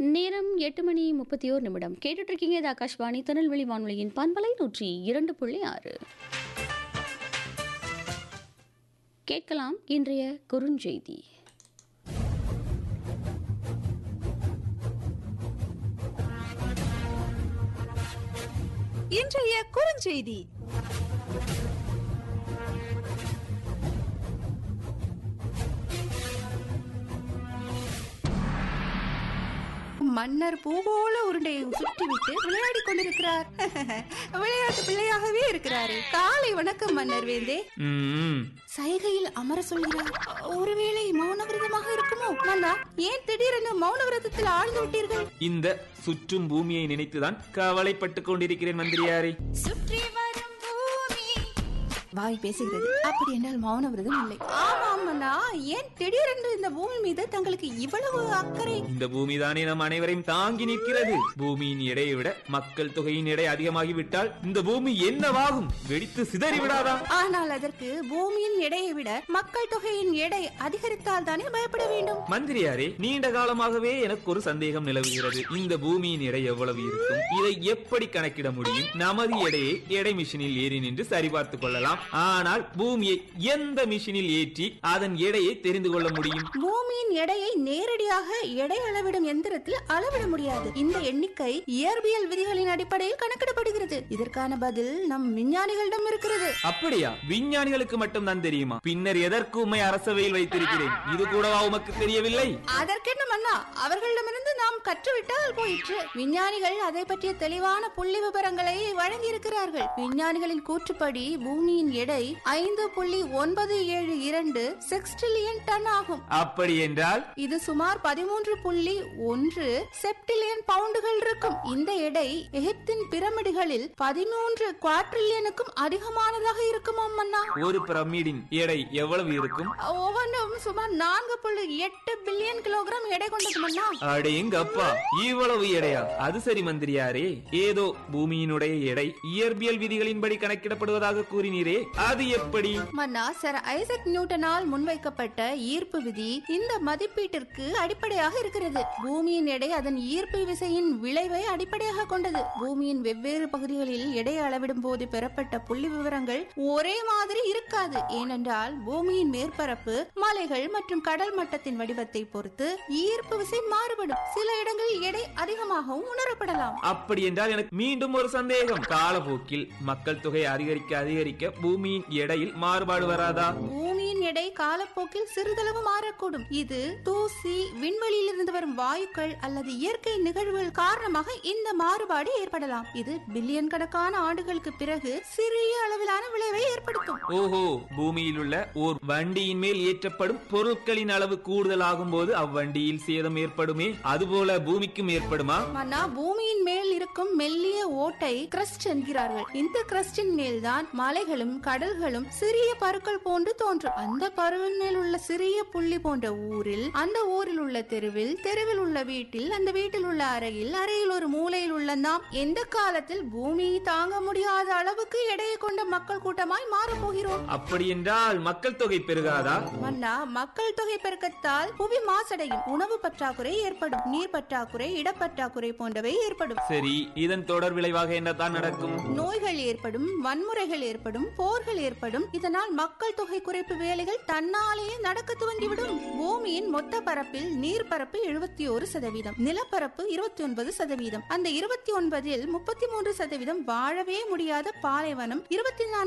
நேரம் எட்டு மணி முப்பத்தி ஓர் நிமிடம் கேட்டுட்டு இருக்கீங்க இது ஆகாஷ்வாணி திருநெல்வேலி வானொலியின் பண்பலை நூற்றி இரண்டு புள்ளி ஆறு கேட்கலாம் இன்றைய குறுஞ்செய்தி இன்றைய குறுஞ்செய்தி மன்னர் பூவோல உருண்டையை சுற்றிவிட்டு விளையாடி கொண்டிருக்கிறார் விளையாட்டு பிள்ளையாகவே இருக்கிறாரு காலை வணக்கம் மன்னர் வேந்தே ம்ம். சைகையில் அமர சொல்கிறார் ஒருவேளை மௌன விரதமாக இருக்குமோ மன்னா ஏன் திடீரென மௌன விரதத்தில் ஆழ்ந்து விட்டீர்கள் இந்த சுற்றும் பூமியை நினைத்துதான் கவலைப்பட்டுக் கொண்டிருக்கிறேன் மந்திரியாரே சுற்றி வரும் பூமி வாய் பேசுகிறது அப்படி என்றால் மௌன விரதம் இல்லை ஆமாம் மன்னா ஏன் திடீரென்று இந்த பூமி மீது தங்களுக்கு இவ்வளவு அக்கறை இந்த பூமி தானே நம் அனைவரையும் தாங்கி நிற்கிறது பூமியின் எடையை விட மக்கள் தொகையின் எடை அதிகமாகிவிட்டால் இந்த பூமி என்னவாகும் வெடித்து சிதறி விடாதா ஆனால் அதற்கு பூமியின் எடையை விட மக்கள் தொகையின் எடை அதிகரித்தால் தானே பயப்பட வேண்டும் மந்திரியாரே நீண்ட காலமாகவே எனக்கு ஒரு சந்தேகம் நிலவுகிறது இந்த பூமியின் எடை எவ்வளவு இருக்கும் இதை எப்படி கணக்கிட முடியும் நமது எடையை எடை மிஷினில் ஏறி நின்று சரிபார்த்துக் கொள்ளலாம் ஆனால் பூமியை எந்த மிஷினில் ஏற்றி அதன் எடையை தெரிந்து கொள்ள முடியும் பூமியின் எடையை நேரடியாக எடை அளவிடும் எந்திரத்தில் அளவிட முடியாது இந்த எண்ணிக்கை இயற்பியல் விதிகளின் அடிப்படையில் கணக்கிடப்படுகிறது இதற்கான பதில் நம் விஞ்ஞானிகளிடம் இருக்கிறது அப்படியா விஞ்ஞானிகளுக்கு மட்டும் தான் தெரியுமா பின்னர் எதற்கு உண்மை அரசவையில் வைத்திருக்கிறேன் இது கூடவா உமக்கு தெரியவில்லை அதற்கென்ன மன்னா அவர்களிடமிருந்து நாம் கற்றுவிட்டால் போயிற்று விஞ்ஞானிகள் அதை பற்றிய தெளிவான புள்ளி விவரங்களை வழங்கி இருக்கிறார்கள் விஞ்ஞானிகளின் கூற்றுப்படி பூமியின் எடை ஐந்து புள்ளி ஒன்பது ஏழு இரண்டு செக்ஸ்டிலியன் டன் ஆகும் அப்படி என்றால் இது சுமார் பதிமூன்று புள்ளி ஒன்று செப்டிலியன் பவுண்டுகள் இருக்கும் இந்த எடை எகிப்தின் பிரமிடுகளில் பதிமூன்று குவாட்ரில்லியனுக்கும் அதிகமானதாக இருக்குமாம் மன்னா ஒரு பிரமிடின் எடை எவ்வளவு இருக்கும் ஒவ்வொன்றும் சுமார் நான்கு புள்ளி எட்டு பில்லியன் கிலோகிராம் எடை கொண்டது மன்னா அடேங்கப்பா இவ்வளவு எடையா அது சரி மந்திரியாரே ஏதோ பூமியினுடைய எடை இயற்பியல் விதிகளின்படி கணக்கிடப்படுவதாக கூறினீரே அது எப்படி மன்னா சர் ஐசக் நியூட்டனால் முன்வைக்கப்பட்ட ஈர்ப்பு விதி இந்த மதிப்பீட்டிற்கு அடிப்படையாக இருக்கிறது பூமியின் எடை அதன் ஈர்ப்பு விசையின் விளைவை அடிப்படையாக கொண்டது பூமியின் வெவ்வேறு பகுதிகளில் எடை அளவிடும் போது பெறப்பட்ட புள்ளி விவரங்கள் ஒரே மாதிரி இருக்காது ஏனென்றால் பூமியின் மேற்பரப்பு மலைகள் மற்றும் கடல் மட்டத்தின் வடிவத்தை பொறுத்து ஈர்ப்பு விசை மாறுபடும் சில இடங்களில் எடை அதிகமாகவும் உணரப்படலாம் அப்படி என்றால் எனக்கு மீண்டும் ஒரு சந்தேகம் காலப்போக்கில் மக்கள் தொகை அதிகரிக்க அதிகரிக்க பூமியின் எடையில் மாறுபாடு வராதா பூமியின் எடை காலப்போக்கில் சிறிதளவு மாறக்கூடும் இது தூசி விண்வெளியிலிருந்து வரும் வாயுக்கள் அல்லது இயற்கை நிகழ்வுகள் காரணமாக இந்த மாறுபாடு ஏற்படலாம் இது பில்லியன் கணக்கான ஆண்டுகளுக்கு பிறகு சிறிய அளவிலான விளைவை ஏற்படுத்தும் ஓஹோ பூமியில் உள்ள ஓர் வண்டியின் மேல் ஏற்றப்படும் பொருட்களின் அளவு கூடுதலாகும் போது அவ்வண்டியில் சேதம் ஏற்படுமே அதுபோல பூமிக்கும் ஏற்படுமா மன்னா பூமியின் மேல் இருக்கும் மெல்லிய ஓட்டை கிரஸ்ட் என்கிறார்கள் இந்த கிரஸ்டின் மேல்தான் மலைகளும் கடல்களும் சிறிய பருக்கள் போன்று தோன்றும் அந்த பருவின் மேல் உள்ள சிறிய புள்ளி போன்ற ஊரில் அந்த ஊரில் உள்ள தெருவில் தெருவில் உள்ள வீட்டில் அந்த வீட்டில் உள்ள அறையில் அறையில் ஒரு மூலையில் உள்ள நாம் எந்த காலத்தில் பூமியை தாங்க முடியாத அளவுக்கு எடையை கொண்ட மக்கள் கூட்டமாய் மாறப் போகிறோம் அப்படி என்றால் மக்கள் தொகை பெருகாதா மன்னா மக்கள் தொகை பெருக்கத்தால் புவி மாசடையும் உணவு பற்றாக்குறை ஏற்படும் நீர் பற்றாக்குறை இடப்பற்றாக்குறை போன்றவை ஏற்படும் சரி இதன் தொடர் விளைவாக என்னதான் நடக்கும் நோய்கள் ஏற்படும் வன்முறைகள் ஏற்படும் போர்கள் ஏற்படும் இதனால் மக்கள் தொகை குறைப்பு வேலைகள் தன்னாலேயே நடக்க துவங்கிவிடும் பூமியின் மொத்த பரப்பில் நீர்ப்பரப்பு எழுபத்தி ஒரு சதவீதம் நிலப்பரப்பு இருபத்தி ஒன்பது சதவீதம் அந்த இருபத்தி ஒன்பதில் முப்பத்தி மூன்று சதவீதம் வாழவே முடியாத பாலைவனம் இருபத்தி நான்கு